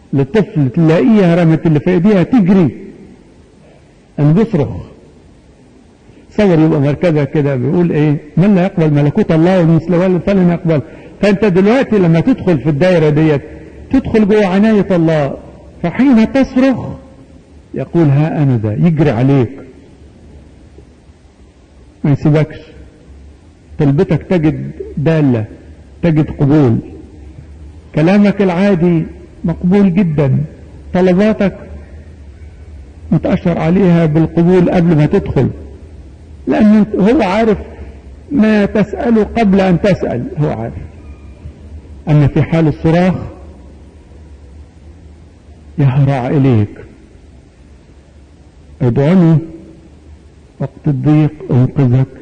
للطفل تلاقيها رمت اللي في ايديها تجري أن بيصرخ تصور يبقى مركزها كده بيقول ايه من لا يقبل ملكوت الله ومثل ولد فلن يقبل فانت دلوقتي لما تدخل في الدايرة ديت تدخل جوه عناية الله فحين تصرخ يقول ها انا ذا يجري عليك ما يسيبكش طلبتك تجد دالة تجد قبول كلامك العادي مقبول جدا طلباتك متأشر عليها بالقبول قبل ما تدخل لأن هو عارف ما تسأله قبل أن تسأل هو عارف أن في حال الصراخ يهرع إليك ادعني وقت الضيق انقذك